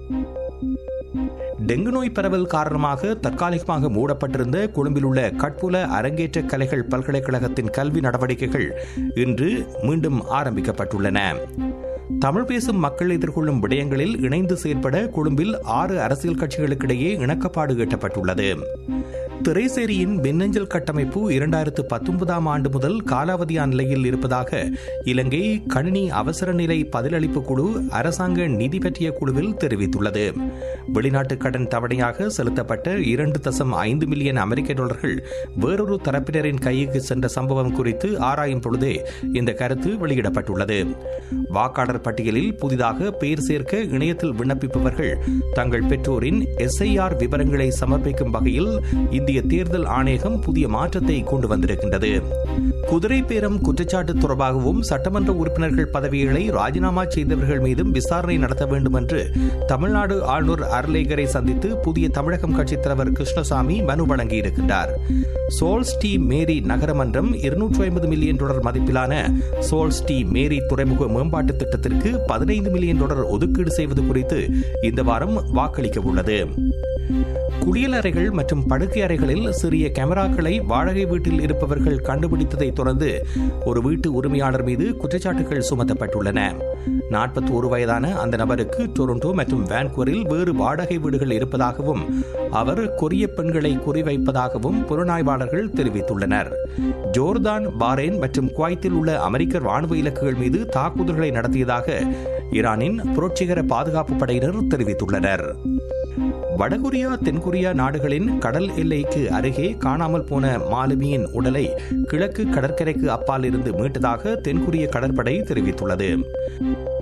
dengue நோய் பரவல் காரணமாக தற்காலிகமாக மூடப்பட்டிருந்த கொழும்பில் உள்ள கட்புல அரங்கேற்ற கலைகள் பல்கலைக்கழகத்தின் கல்வி நடவடிக்கைகள் இன்று மீண்டும் ஆரம்பிக்கப்பட்டுள்ளன தமிழ் பேசும் மக்கள் எதிர்கொள்ளும் விடயங்களில் இணைந்து செயற்பட கொழும்பில் ஆறு அரசியல் கட்சிகளுக்கிடையே இணக்கப்பாடு எட்டப்பட்டுள்ளது திரைசேரியின் மின்னஞ்சல் கட்டமைப்பு இரண்டாயிரத்து பத்தொன்பதாம் ஆண்டு முதல் காலாவதியான நிலையில் இருப்பதாக இலங்கை கணினி அவசர நிலை பதிலளிப்பு குழு அரசாங்க நிதி பற்றிய குழுவில் தெரிவித்துள்ளது வெளிநாட்டு கடன் தவணையாக செலுத்தப்பட்ட இரண்டு தசம் ஐந்து மில்லியன் அமெரிக்க டாலர்கள் வேறொரு தரப்பினரின் கைக்கு சென்ற சம்பவம் குறித்து ஆராயும் பொழுதே இந்த கருத்து வெளியிடப்பட்டுள்ளது வாக்காளர் பட்டியலில் புதிதாக பெயர் சேர்க்க இணையத்தில் விண்ணப்பிப்பவர்கள் தங்கள் பெற்றோரின் எஸ்ஐஆர் விவரங்களை சமர்ப்பிக்கும் வகையில் இந்திய தேர்தல் ஆணையகம் புதிய மாற்றத்தை கொண்டு வந்திருக்கின்றது குதிரை பேரம் குற்றச்சாட்டு தொடர்பாகவும் சட்டமன்ற உறுப்பினர்கள் பதவிகளை ராஜினாமா செய்தவர்கள் மீதும் விசாரணை நடத்த வேண்டும் என்று தமிழ்நாடு ஆளுநர் அர்லேகரை சந்தித்து புதிய தமிழகம் கட்சித் தலைவர் கிருஷ்ணசாமி மனு வழங்கியிருக்கின்றார் சோல்ஸ்டி மேரி நகரமன்றம் இருநூற்றி ஐம்பது மில்லியன் டாலர் மதிப்பிலான சோல்ஸ்டி மேரி துறைமுக மேம்பாட்டு திட்டத்திற்கு பதினைந்து மில்லியன் டாலர் ஒதுக்கீடு செய்வது குறித்து இந்த வாரம் வாக்களிக்க உள்ளது குளியலறைகள் மற்றும் படுக்கை அறைகளில் சிறிய கேமராக்களை வாடகை வீட்டில் இருப்பவர்கள் கண்டுபிடித்ததை தொடர்ந்து ஒரு வீட்டு உரிமையாளர் மீது குற்றச்சாட்டுகள் சுமத்தப்பட்டுள்ளன நாற்பத்தி ஒரு வயதான அந்த நபருக்கு டொரண்டோ மற்றும் வான்கூரில் வேறு வாடகை வீடுகள் இருப்பதாகவும் அவர் கொரிய பெண்களை குறிவைப்பதாகவும் புலனாய்வாளர்கள் தெரிவித்துள்ளனர் ஜோர்தான் பாரேன் மற்றும் குவைத்தில் உள்ள அமெரிக்க ராணுவ இலக்குகள் மீது தாக்குதல்களை நடத்தியதாக ஈரானின் புரட்சிகர பாதுகாப்பு படையினர் தெரிவித்துள்ளனர் வடகொரியா தென்கொரியா நாடுகளின் கடல் எல்லைக்கு அருகே காணாமல் போன மாலுமியின் உடலை கிழக்கு கடற்கரைக்கு அப்பால் இருந்து மீட்டதாக தென்கொரிய கடற்படை தெரிவித்துள்ளது